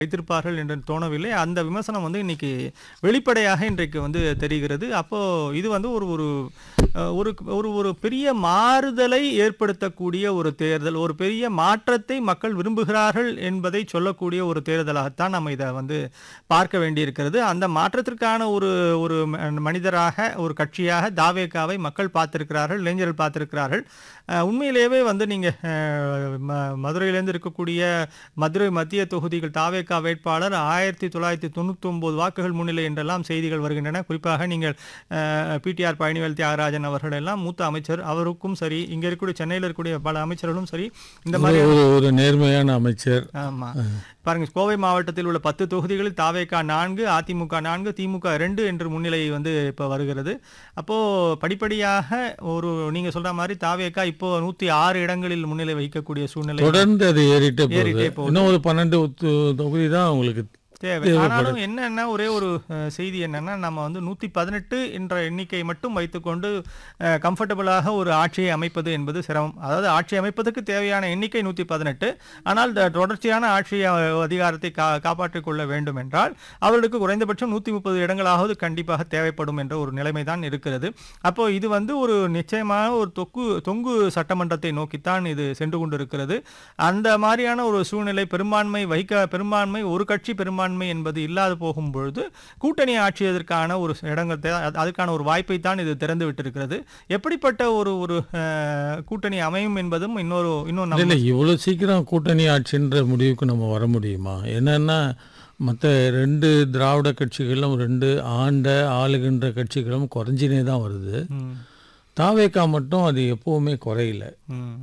வைத்திருப்பார்கள் என்று தோணவில்லை அந்த விமர்சனம் வந்து இன்னைக்கு வெளிப்படையாக இன்றைக்கு வந்து தெரிகிறது அப்போ இது வந்து ஒரு ஒரு அஹ், ஒரு ஒரு ஒரு பெரிய மாறுதலை ஏற்படுத்தக்கூடிய ஒரு தேர்தல் ஒரு பெரிய மாற்றத்தை மக்கள் விரும்புகிறார்கள் என்பதை சொல்லக்கூடிய ஒரு தேர்தலாகத்தான் நம்ம இதை வந்து பார்க்க வேண்டியிருக்கிறது அந்த மாற்றத்திற்கான ஒரு ஒரு ம- மனிதராக ஒரு கட்சியாக தாவேக்காவை மக்கள் பார்த்திருக்கிறார்கள் இளைஞர்கள் பார்த்திருக்கிறார்கள் அஹ், உண்மையிலேயே வந்து நீங்கள் மதுரையிலேருந்து இருக்கக்கூடிய மதுரை மத்திய தொகுதிகள் தாவேக்கா வேட்பாளர் ஆயிரத்தி தொள்ளாயிரத்தி தொண்ணூற்றி ஒன்பது வாக்குகள் முன்னிலை என்றெல்லாம் செய்திகள் வருகின்றன குறிப்பாக நீங்கள் பிடிஆர் பழனிவேல் தியாகராஜன் அவர்கள் எல்லாம் மூத்த அமைச்சர் அவருக்கும் சரி இங்கே இருக்கக்கூடிய சென்னையில் இருக்கக்கூடிய பல அமைச்சர்களும் சரி இந்த மாதிரி ஒரு ஒரு நேர்மையான அமைச்சர் ஆமா பாருங்க கோவை மாவட்டத்தில் உள்ள பத்து தொகுதிகளில் தாவேகா நான்கு அதிமுக நான்கு திமுக ரெண்டு என்று முன்னிலை வந்து இப்போ வருகிறது அப்போ படிப்படியாக ஒரு நீங்க சொல்ற மாதிரி தாவேகா இப்போ நூத்தி ஆறு இடங்களில் முன்னிலை வகிக்கக்கூடிய சூழ்நிலை தொடர்ந்து அது ஏறிட்டே போகுது ஏறிட்டே போகுது. இன்னும் ஒரு பன்னெண்டு தொ- தொகுதி தான் உங்களுக்கு தேவை ஆனாலும் என்னன்னா ஒரே ஒரு அஹ், செய்தி என்னன்னா நம்ம வந்து நூத்தி பதினெட்டு என்ற எண்ணிக்கை மட்டும் வைத்துக்கொண்டு கம்ஃபர்டபுளாக ஒரு ஆட்சியை அமைப்பது என்பது சிரமம் அதாவது ஆட்சி அமைப்பதற்கு தேவையான எண்ணிக்கை நூத்தி பதினெட்டு ஆனால் த- தொடர்ச்சியான ஆட்சி அஹ், அதிகாரத்தை கா காப்பாற்றிக் கொள்ள வேண்டும் என்றால் அவர்களுக்கு குறைந்தபட்சம் நூத்தி முப்பது இடங்களாவது கண்டிப்பாக தேவைப்படும் என்ற ஒரு நிலைமை தான் இருக்கிறது அப்போ இது வந்து ஒரு நிச்சயமாக ஒரு தொக்கு தொங்கு சட்டமன்றத்தை நோக்கித்தான் இது சென்று கொண்டிருக்கிறது அந்த மாதிரியான ஒரு சூழ்நிலை பெரும்பான்மை வைக்க பெரும்பான்மை ஒரு கட்சி பெரும்பான்மை என்பது இல்லாது போகும் பொழுது கூட்டணி ஆட்சியதற்கான ஒரு இடங்கள் தே- அது- அதுக்கான ஒரு வாய்ப்பை தான் இது திறந்து விட்டிருக்கிறது எப்படிப்பட்ட ஒரு ஒரு அஹ், கூட்டணி அமையும் என்பதும் இன்னொரு இன்னும் நம்ம இல்லை இவ்வளோ சீக்கிரம் கூட்டணி ஆட்சின்ற முடிவுக்கு நம்ம வர முடியுமா என்னன்னா மற்ற ரெண்டு திராவிட கட்சிகளும் ரெண்டு ஆண்ட ஆளுகின்ற கட்சிகளும் குறைஞ்சினே தான் வருது ம், தாவேக்கா மட்டும் அது எப்பவுமே குறையல ம்,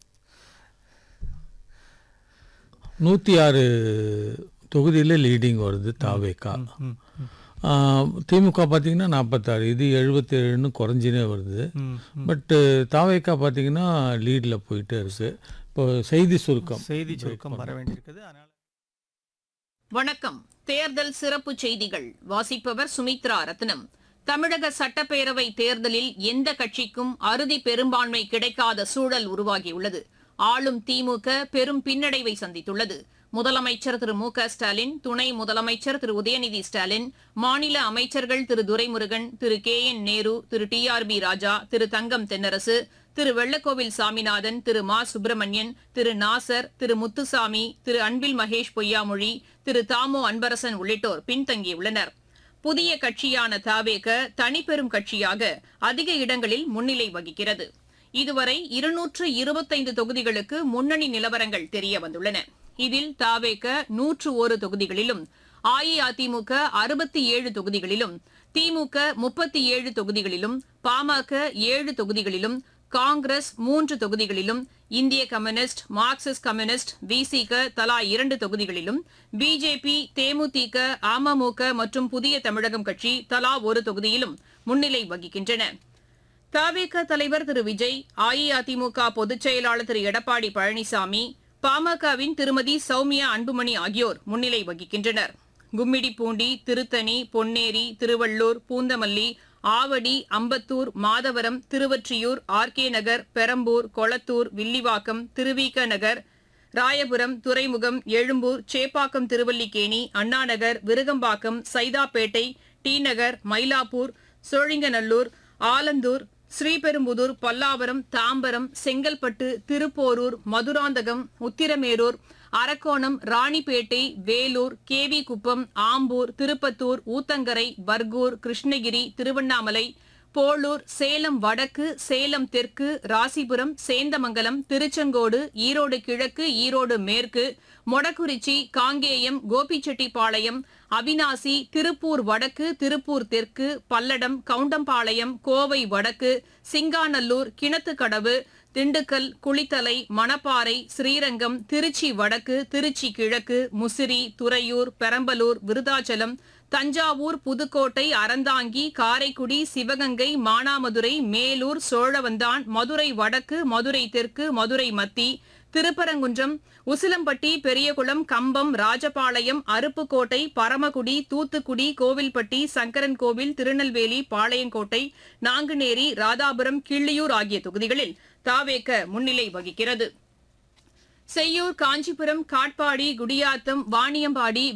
நூற்றி ஆறு தொகுதியில் லீடிங் வருது தாவேக்கா ம், ம், ஆ, திமுக பார்த்தீங்கன்னா நாற்பத்தாறு இது எழுபத்தேழுன்னு குறைஞ்சினே வருது ம். பட்டு தாவேக்கா பார்த்தீங்கன்னா லீடில் போயிட்டே இருக்கு இப்போ செய்தி சுருக்கம் செய்தி சுருக்கம் வர வேண்டியிருக்குது அதனால வணக்கம் தேர்தல் சிறப்பு செய்திகள் வாசிப்பவர் சுமித்ரா ரத்னம் தமிழக சட்டப்பேரவை தேர்தலில் எந்த கட்சிக்கும் அறுதி பெரும்பான்மை கிடைக்காத சூழல் உருவாகியுள்ளது ஆளும் திமுக பெரும் பின்னடைவை சந்தித்துள்ளது முதலமைச்சர் திரு மு க ஸ்டாலின் துணை முதலமைச்சர் திரு உதயநிதி ஸ்டாலின் மாநில அமைச்சர்கள் Thiru Duraimurugan Thiru K N Nehru Thiru T R B Raja Thiru Thangam Thennarasu Thiru Vellakovil Saminathan Thiru Ma Subramanian திரு நாசர் திரு முத்துசாமி திரு அன்பில் மகேஷ் பொய்யாமொழி திரு தாமோ அன்பரசன் உள்ளிட்டோர் பின்தங்கியுள்ளனர் புதிய கட்சியான தாவேக தனிப்பெரும் கட்சியாக அதிக இடங்களில் முன்னிலை வகிக்கிறது இதுவரை இருநூற்று இருபத்தைந்து தொகுதிகளுக்கு முன்னணி நிலவரங்கள் தெரிய வந்துள்ளன இதில் தாவேக நூற்று ஒரு தொகுதிகளிலும் அஇஅதிமுக அறுபத்தி ஏழு தொகுதிகளிலும் திமுக முப்பத்தி ஏழு தொகுதிகளிலும் பாமக ஏழு தொகுதிகளிலும் காங்கிரஸ் மூன்று தொகுதிகளிலும் இந்திய கம்யூனிஸ்ட் மார்க்சிஸ்ட் கம்யூனிஸ்ட் விசிக தலா இரண்டு தொகுதிகளிலும் பிஜேபி தேமுதிக அமமுக மற்றும் புதிய தமிழகம் கட்சி தலா ஒரு தொகுதியிலும் முன்னிலை வகிக்கின்றன தவிக தலைவர் திரு விஜய் அஇஅதிமுக பொதுச் செயலாளர் திரு எடப்பாடி பழனிசாமி பாமகவின் திருமதி சௌமியா அன்புமணி ஆகியோர் முன்னிலை வகிக்கின்றனர் Gummidipoondi Tiruttani Ponneri Tiruvallur Poonamallee Avadi Ambattur Madhavaram Tiruvottiyur RK Nagar Perambur Kolathur Villivakkam Thiru Vi Ka Nagar Royapuram Thuraimugam Ezhumbur Chepauk Thiruvallikeni Anna Nagar Virugambakkam Saidapet T Nagar Mylapore Sholinganallur Alandur Sriperumbudur Pallavaram Tambaram Chengalpattu Thiruporur Madurantakam Uthiramerur Arakkonam Ranipet Vellore KV Kuppam Ambur Tirupattur Uthangarai Bargur Krishnagiri Tiruvannamalai Polur Salem வடக்கு சேலம் தெற்கு ராசிபுரம் சேந்தமங்கலம் திருச்செங்கோடு ஈரோடு கிழக்கு ஈரோடு மேற்கு மொடக்குறிச்சி காங்கேயம் கோபிச்செட்டிப்பாளையம் அவினாசி திருப்பூர் வடக்கு திருப்பூர் தெற்கு பல்லடம் கவுண்டம்பாளையம் கோவை வடக்கு சிங்காநல்லூர் கிணத்துக்கடவு திண்டுக்கல் குளித்தலை மணப்பாறை ஸ்ரீரங்கம் திருச்சி வடக்கு திருச்சி கிழக்கு முசிறி துறையூர் பெரம்பலூர் விருதாச்சலம் தஞ்சாவூர் புதுக்கோட்டை அறந்தாங்கி காரைக்குடி சிவகங்கை மானாமதுரை மேலூர் சோழவந்தான் மதுரை வடக்கு மதுரை தெற்கு மதுரை மத்தி திருப்பரங்குன்றம் உசிலம்பட்டி பெரியகுளம் கம்பம் ராஜபாளையம் அருப்புக்கோட்டை பரமக்குடி தூத்துக்குடி கோவில்பட்டி சங்கரன்கோவில் திருநெல்வேலி பாளையங்கோட்டை நாங்குநேரி ராதாபுரம் கிள்ளியூர் ஆகிய தொகுதிகளில் தாவேக முன்னிலை வகிக்கிறது செய்யூர் காஞ்சிபுரம் காட்பாடி குடியாத்தம் வாணியம்பாடி